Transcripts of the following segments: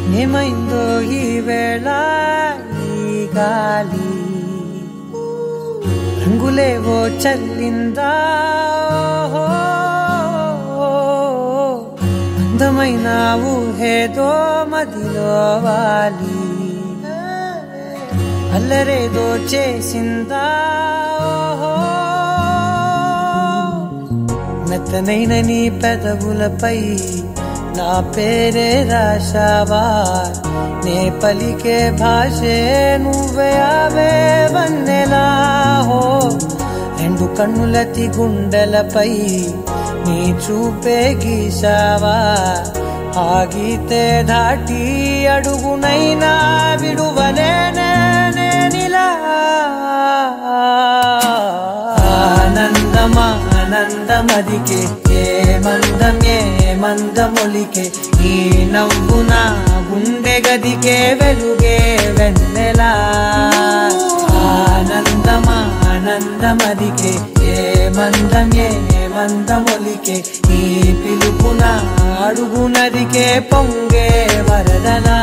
ఏమైందో ఈ వేళ ఈ గాలి రంగులేవో చల్లిందా ఓహో. అందమైన ఊహేదో మదిలో వాలి అల్లరేదో చేసిందా ఓహో. మెత్తనైన నీ పెదవులపై నా పేరే రాశావా నే పలికే భాషే నువ్వే అవే వన్నెలా హో రెండు కన్నులతి గుండెలపై నీ చూపే గీశావా ఆగితే దాటి అడుగునైనా విడువలేనే నేనిలా ఆనందమా ఆనందమదికే ఏ మందం ఏ మందమొలికే ఈ నవ్వు నా గుండె గదికే వెలుగే వెన్నెలా ఆనందమా ఆనందమదికే ఏ మందం ఏ మందమొలికే ఈ పిలుపున అడుగు నదికే పొంగే వరదలా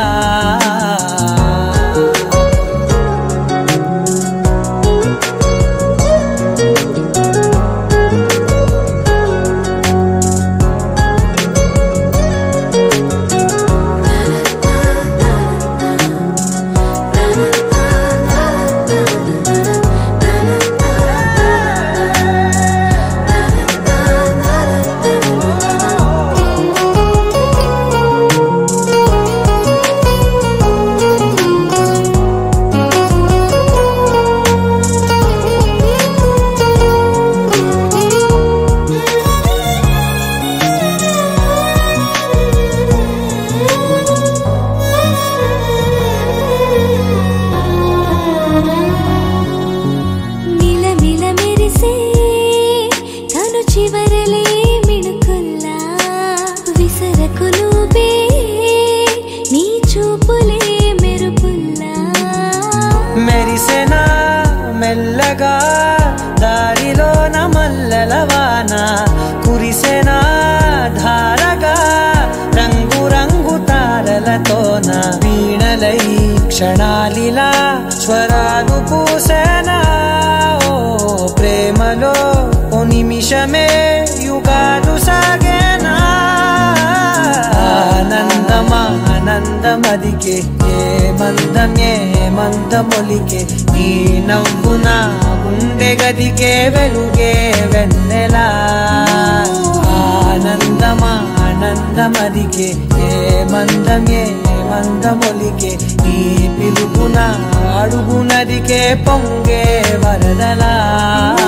మిలమిల మెరిసే తను చివరలే మిణుకుల్లా విసరకులు బే నీ చూపులే మెరుపుల్లా మెరిసెనా మెల్లగా దారిలో మల్లెలవాన కురిసెనా ధారగా రంగు రంగు తారలతోన వీణలై క్షణాలిలా స్వరాలు పూసేనా ఓ ప్రేమలో ఓ నిమిషమే యుగాలు సాగేనా ఆనందమా ఆనందమదికే ఏ మందం ఏ మందమొలికే నీ నవ్వున గుండె గదికే వెలుగే వెన్నెలా ఆనందమా ఆనందమదికే ఏ మందం ఏ మందమొలికే నీ పిలుపున అడుగు నదికే పొంగే వరదలా